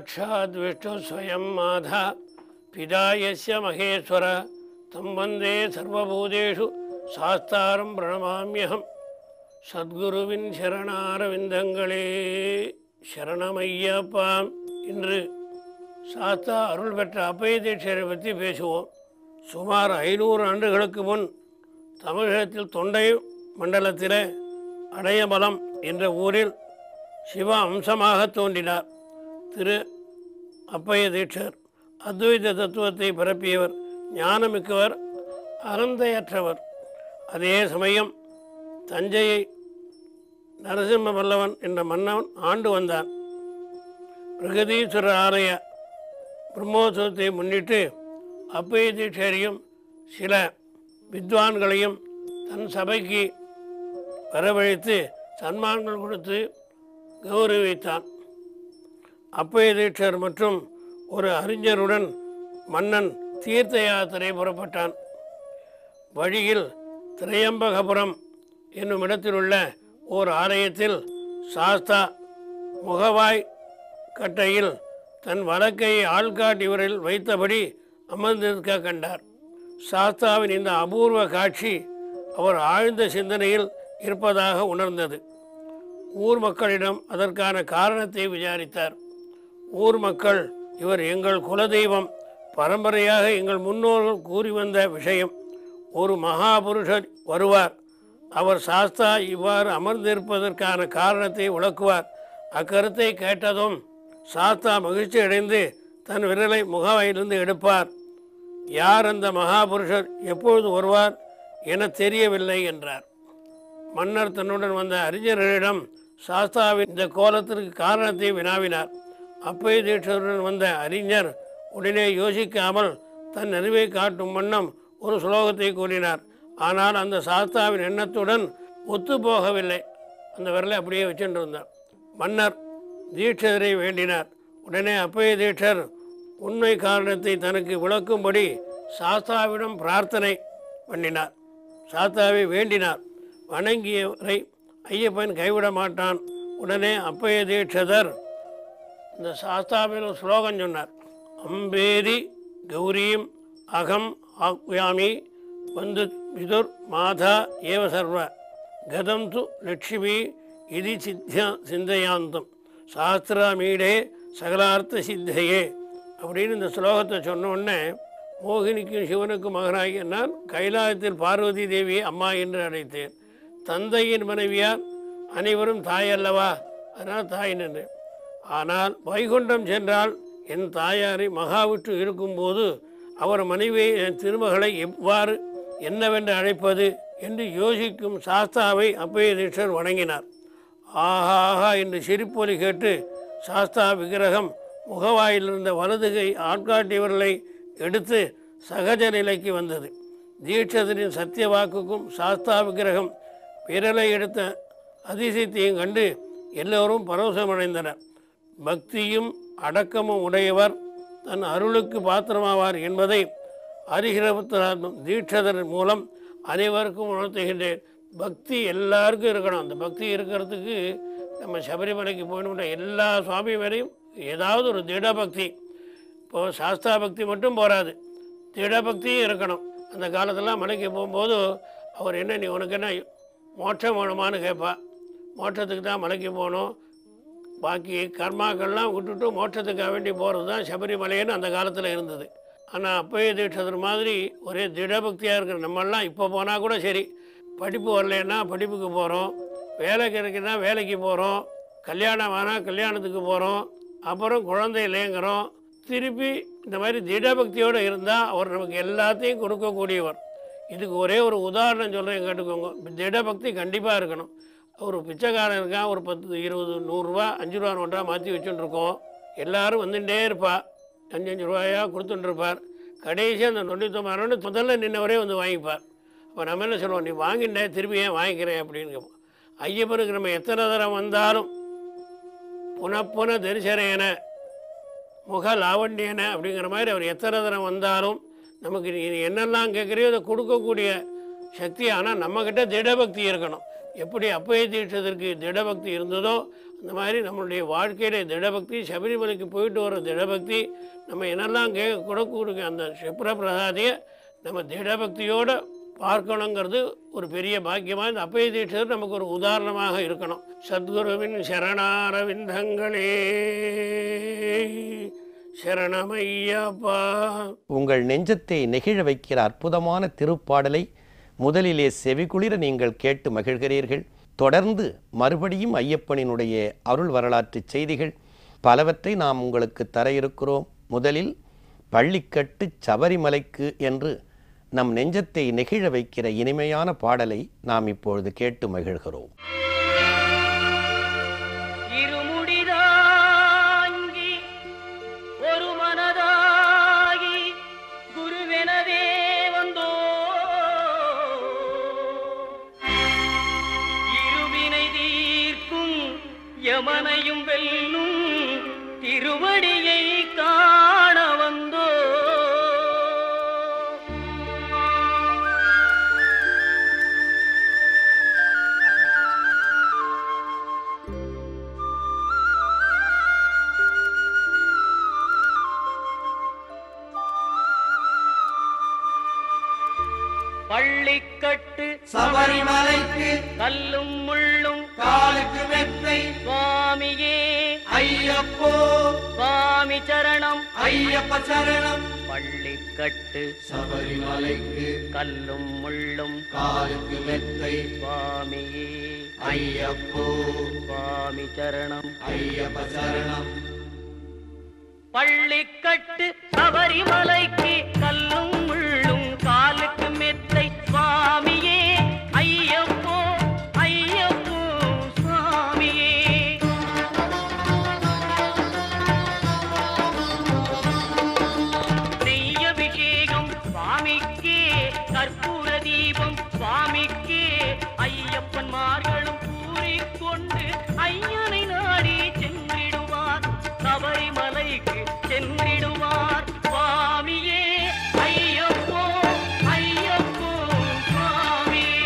சாட்சாத் விஷ்ணு ஸ்வயம் மாதா பிதா யஸ்ய மகேஸ்வர தம் வந்தே சர்வபூதேஷு சாஸ்தாரம் பிரணமாமியகம் சத்குருவின் சரணாரவிந்தங்களே சரணமையப்பா இன்று சாஸ்தா அருள் பெற்ற அப்பய தீட்சரை பற்றி பேசுவோம் சுமார் ஐநூறு ஆண்டுகளுக்கு முன் தமிழகத்தில் தொண்டை மண்டலத்தில் அடையபலம் என்ற ஊரில் சிவ அம்சமாக தோன்றினார் திரு அப்பய தீட்சர் அத்வைத தத்துவத்தை பரப்பியவர் ஞானமிக்கவர் அகந்தையற்றவர் அதே சமயம் தஞ்சையை நரசிம்ம பல்லவன் என்ற மன்னவன் ஆண்டு வந்தான் பிரகதீஸ்வரர் ஆலய பிரம்மோத்சவத்தை முன்னிட்டு அப்பய தீட்சரையும் சில வித்வான்களையும் தன் சபைக்கு வரவழைத்து சன்மான்கள் கொடுத்து கௌரவித்தான் அப்பய தீட்சர் மற்றும் ஒரு அறிஞருடன் மன்னன் தீர்த்த யாத்திரை புறப்பட்டான் வழியில் திரையம்பகபுரம் என்னும் இடத்திலுள்ள ஓர் ஆலயத்தில் சாஸ்தா முகவாய் கட்டையில் தன் வழக்கையை ஆள்காட்டிவரில் வைத்தபடி அமர்ந்திருக்க கண்டார் சாஸ்தாவின் இந்த அபூர்வ காட்சி அவர் ஆழ்ந்த சிந்தனையில் இருப்பதாக உணர்ந்தது ஊர் மக்களிடம் அதற்கான காரணத்தை விசாரித்தார் ஊர் மக்கள் இவர் எங்கள் குலதெய்வம் பரம்பரையாக எங்கள் முன்னோர்கள் கூறி வந்த விஷயம் ஒரு மகாபுருஷர் வருவார் அவர் சாஸ்தா இவ்வாறு அமர்ந்திருப்பதற்கான காரணத்தை விளக்குவார் அக்கருத்தை கேட்டதும் சாஸ்தா மகிழ்ச்சி அடைந்து தன் விரலை முகவாயிலிருந்து எடுப்பார் யார் அந்த மகாபுருஷர் எப்பொழுது வருவார் என தெரியவில்லை என்றார் மன்னர் தன்னுடன் வந்த அறிஞர்களிடம் சாஸ்தாவின் இந்த கோலத்திற்கு காரணத்தை வினாவினார் அப்பய தீட்சருடன் வந்த அறிஞர் உடனே யோசிக்காமல் தன் அறிவை காட்டும் வண்ணம் ஒரு ஸ்லோகத்தை கூறினார் ஆனால் அந்த சாஸ்தாவின் எண்ணத்துடன் ஒத்து போகவில்லை அந்த விரலை அப்படியே வச்சுட்டு இருந்தார் மன்னர் தீட்சரை வேண்டினார் உடனே அப்பய தீட்சர் உண்மை காரணத்தை தனக்கு விளக்கும்படி சாஸ்தாவிடம் பிரார்த்தனை பண்ணினார் சாஸ்தாவை வேண்டினார் வணங்கியவரை ஐயப்பன் கைவிட மாட்டான் உடனே அப்பய தீட்சதர் இந்த சாஸ்தாவில் ஒரு ஸ்லோகம் சொன்னார் அம்பேரி கௌரியும் அகம் ஆக்யாமி வந்து விதுர் மாதா ஏவ சர்வ கதம் து லட்சுமி இது சித்தியா சிந்தையாந்தம் சாஸ்திராமீடே சகலார்த்த சித்தையே அப்படின்னு இந்த ஸ்லோகத்தை சொன்ன உடனே மோகினிக்கும் சிவனுக்கும் மகனாகிய நான் கைலாயத்தில் பார்வதி தேவியை அம்மா என்று அழைத்தேன் தந்தையின் மனைவியார் அனைவரும் தாய் அல்லவா அதனால் தாய் நின்றேன் ஆனால் வைகுண்டம் சென்றால் என் தாயாரை மகாவிட்டு இருக்கும்போது அவர் மனைவியை என் திருமகளை எவ்வாறு என்னவென்று அழைப்பது என்று யோசிக்கும் சாஸ்தாவை அப்பய தீட்சர் வணங்கினார் ஆஹா ஆஹா என்று சிரிப்பொலி கேட்டு சாஸ்தா விக்கிரகம் முகவாயில் இருந்த வலதுகை ஆட்காட்டியவர்களை எடுத்து சகஜ நிலைக்கு வந்தது தீட்சதரின் சத்திய வாக்குக்கும் சாஸ்தா விக்கிரகம் விரலை எடுத்த அதிசயத்தையும் கண்டு எல்லோரும் பரவசமடைந்தனர் பக்தியும் அடக்கமும் உடையவர் தன் அருளுக்கு பாத்திரமாவார் என்பதை அரிகிரபுத்தராத்மம் தீட்சதரின் மூலம் அனைவருக்கும் உணர்த்துகின்றேன் பக்தி எல்லாருக்கும் இருக்கணும் அந்த பக்தி இருக்கிறதுக்கு நம்ம சபரிமலைக்கு போகணுன்ற எல்லா சுவாமி மேலேயும் ஏதாவது ஒரு திட பக்தி இப்போது சாஸ்தா பக்தி மட்டும் போகாது திட பக்தியும் இருக்கணும் அந்த காலத்துலாம் மலைக்கு போகும்போது அவர் என்ன நீ உனக்கு என்ன மோட்சம் வேணுமான்னு கேட்பா மோட்சத்துக்கு தான் மலைக்கு போகணும் பாக்கி கர்மாக்கள்லாம் விட்டுட்டு மோட்சத்துக்காக வேண்டி போகிறது தான் சபரிமலைன்னு அந்த காலத்தில் இருந்தது ஆனால் அப்பயே தீட்சதர் மாதிரி ஒரே திடபக்தியாக இருக்கிற நம்மெல்லாம் இப்போ போனால் கூட சரி படிப்பு வரலைன்னா படிப்புக்கு போகிறோம் வேலை கிடைக்குன்னா வேலைக்கு போகிறோம் கல்யாணம் ஆனால் கல்யாணத்துக்கு போகிறோம் அப்புறம் குழந்தை இல்லைங்கிறோம் திருப்பி இந்த மாதிரி திடபக்தியோடு இருந்தால் அவர் நமக்கு எல்லாத்தையும் கொடுக்கக்கூடியவர் இதுக்கு ஒரே ஒரு உதாரணம் சொல்கிறேன் கேட்டுக்கோங்க திடபக்தி கண்டிப்பாக இருக்கணும் ஒரு பிச்சைக்காரன் இருக்கான் ஒரு பத்து இருபது நூறுரூவா அஞ்சு ரூபா நோட்டாக மாற்றி வச்சுட்டுருக்கோம் எல்லாரும் வந்துட்டே இருப்பா அஞ்சு அஞ்சு ரூபாயா கொடுத்துட்டுருப்பார் கடைசியாக அந்த தொண்ணூத்தொம்பது ரூபான்னு முதல்ல நின்னவரே வந்து வாங்கிப்பார் அப்போ நம்ம என்ன சொல்லுவோம் நீ வாங்கிட்டேன் திருப்பி ஏன் வாங்கிக்கிறேன் அப்படின்னு கேட்போம் ஐயப்பனுக்கு நம்ம எத்தனை தரம் வந்தாலும் புனப்புன தரிசனேன முக லாவண்டியன அப்படிங்கிற மாதிரி அவர் எத்தனை தரம் வந்தாலும் நமக்கு நீ நீ என்னெல்லாம் கேட்குறியோ அதை கொடுக்கக்கூடிய சக்தி ஆனால் நம்மக்கிட்ட திடபக்தி இருக்கணும் எப்படி அப்பய தீட்சதற்கு திடபக்தி இருந்ததோ அந்த மாதிரி நம்மளுடைய வாழ்க்கையில திடபக்தி சபரிமலைக்கு போயிட்டு வர திடபக்தி நம்ம என்னெல்லாம் கே கொடுக்க அந்த சிப்ர பிரசாதியை நம்ம திடபக்தியோட பார்க்கணுங்கிறது ஒரு பெரிய பாக்கியமாக இந்த அப்பய தீட்சர் நமக்கு ஒரு உதாரணமாக இருக்கணும் சத்குருவின் சரணாரவிந்தங்களே சரணமையப்பா உங்கள் நெஞ்சத்தை நெகிழ வைக்கிற அற்புதமான திருப்பாடலை முதலிலே செவிகுளிர நீங்கள் கேட்டு மகிழ்கிறீர்கள் தொடர்ந்து மறுபடியும் ஐயப்பனினுடைய அருள் வரலாற்று செய்திகள் பலவற்றை நாம் உங்களுக்கு தர இருக்கிறோம் முதலில் பள்ளிக்கட்டு சபரிமலைக்கு என்று நம் நெஞ்சத்தை நெகிழ வைக்கிற இனிமையான பாடலை நாம் இப்பொழுது கேட்டு மகிழ்கிறோம் இருமுடிதாங்கி ஒரு மனதாகி குருவெனவே வந்தோ இருவினை தீர்க்கும் யமனையும் வெல்லும் திருவடியை காண வந்தோ பள்ளிக்கட்டு சபரிமலைக்கு கல்லும் முள்ளும் காலுக்கு மெத்தை சுவாமியே ஐயப்போ சுவாமி சரணம் ஐயப்ப சரணம் பள்ளிக்கட்டு சபரிமலைக்கு கல்லும் முள்ளும் காலுக்கு மெத்தை சுவாமியே ஐயப்போ சுவாமி சரணம் ஐயப்ப சரணம் பள்ளிக்கட்டு சபரிமலைக்கு கல்லும் முள்ளும் காலுக்கு மெத்தை சுவாமியே ஐயப்போ ஐயப்போ சுவாமியே நெய்யபிஷேகம் சுவாமிக்கே கற்பூர தீபம் சுவாமிக்கே ஐயப்பன்மார்களும் கூறிக்கொண்டு ஐயனை நாடி சென்றிடுவார் சபரிமலைக்கு சென்றிடுவார் சுவாமியே ஐயப்போ ஐயப்போ சுவாமியே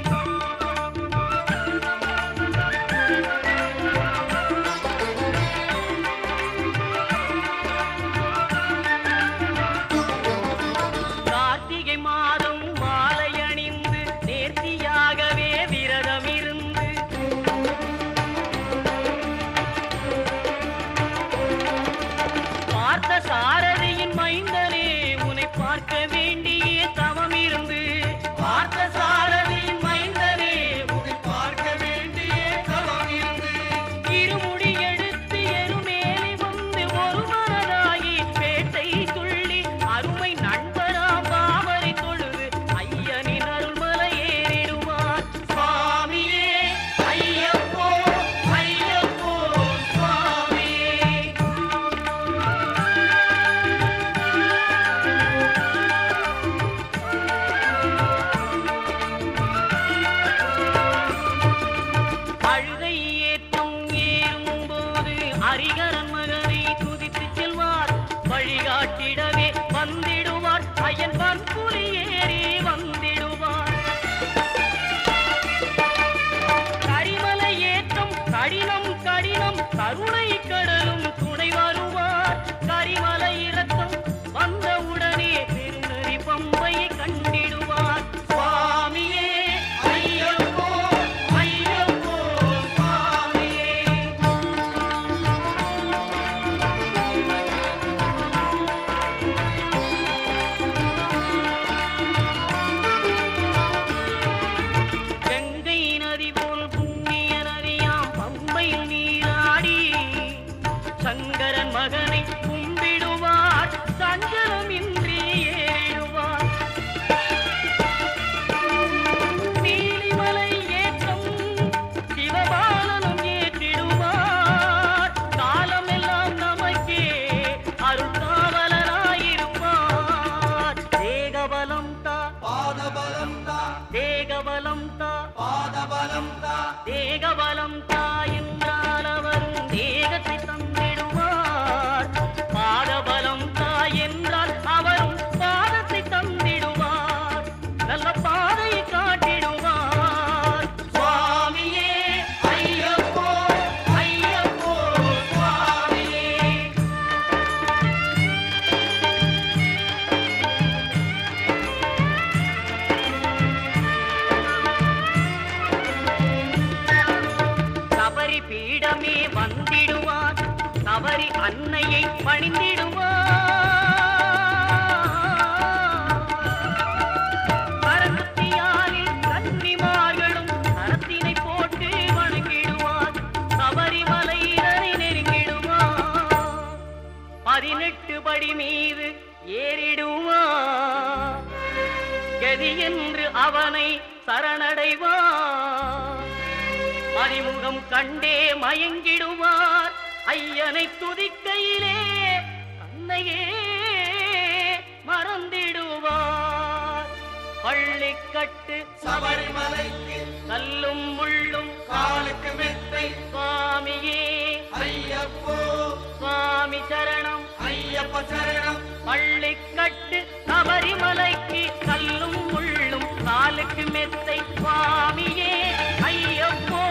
கார்த்திகை மாதம் மாலை அணிந்து நேர்த்தியாகவே விரதம் இருந்து பார்த்த சாரதியின் மைந்தனே உன்னை பார்க்க வேண்டிய தவம் இருந்து பார்த்த சாரதியின் மைந்தனே உன்னை பார்க்க வேண்டிய தவம் இருந்து இருமுடி எடுத்து எருமேலி வந்து ஒரு மனதாகி பேட்டை துள்ளி அருமை நண்பராம் பாவரை தொழுது ஐயனின் அருள்மலை ஏறிடுவார் சுவாமியே ஐயப்போ ஐயப்போ சுவாமியே அழுகை ஏற்றும் ஏறும்போது அரிகரன் மகனை துதித்து செல்வார் வழிகாட்டிடவே வந்திடுவார் ஐயன் பன்புலி ஏறி வந்திடுவார் கரிமலை ஏற்றம் கடினம் கடினம் கருணை கடலும் துணை வருவார் கரிமலை இறக்கம் வந்தவுடனே பெருநெறி பம்பையை கண்டிடுவார் சுவாமியே ஐயப்போ ஐயப்போ சுவாமியே கங்கை நதி போல் புண்ணிய நதியாம் பம்பையில் நீராடி சங்கரன் மகனை கும்பிடுவார் சஞ்சலமின்றி ஏறிடுவார் நீலிமலை ஏற்றம் சிவபாலனும் ஏற்றிடுவார் காலமெல்லாம் நமக்கே அருள்காவலராயிருப்பார் தேகபலம் தா பாதபலம் தா தேகபலம் தா பாதபலம் தா தேகபலம் தாயென்றால் அவரும் தேகத்தை தந்திடுவார் பாதபலம் தாயென்றால் அவரும் பாதத்தை தந்திடுவார் நல்ல பாதையை காட்டிடுவார் சுவாமியே ஐயப்போ ஐய மகிழ்ந்திடுவார் பரமத்தியாரில் கன்னிமார்களும் கரத்தினை போட்டு வணங்கிடுவார் சபரிமலையினரை நெருங்கிடுவார் பதினெட்டு படி மீது ஏறிடுவார் கதி என்று அவனை சரணடைவார் அறிமுகம் கண்டே மயங்கிடுவார் ஐயனை துதிக்கையிலே தன்னையே மறந்திடுவார் பள்ளிக்கட்டு சபரிமலைக்கு கல்லும் முள்ளும் காலுக்கு மெத்தை சுவாமியே ஐயப்போ சுவாமி சரணம் ஐயப்ப சரணம் பள்ளிக்கட்டு சபரிமலைக்கு கல்லும் முள்ளும் காலுக்கு மெத்தை சுவாமியே ஐயப்போ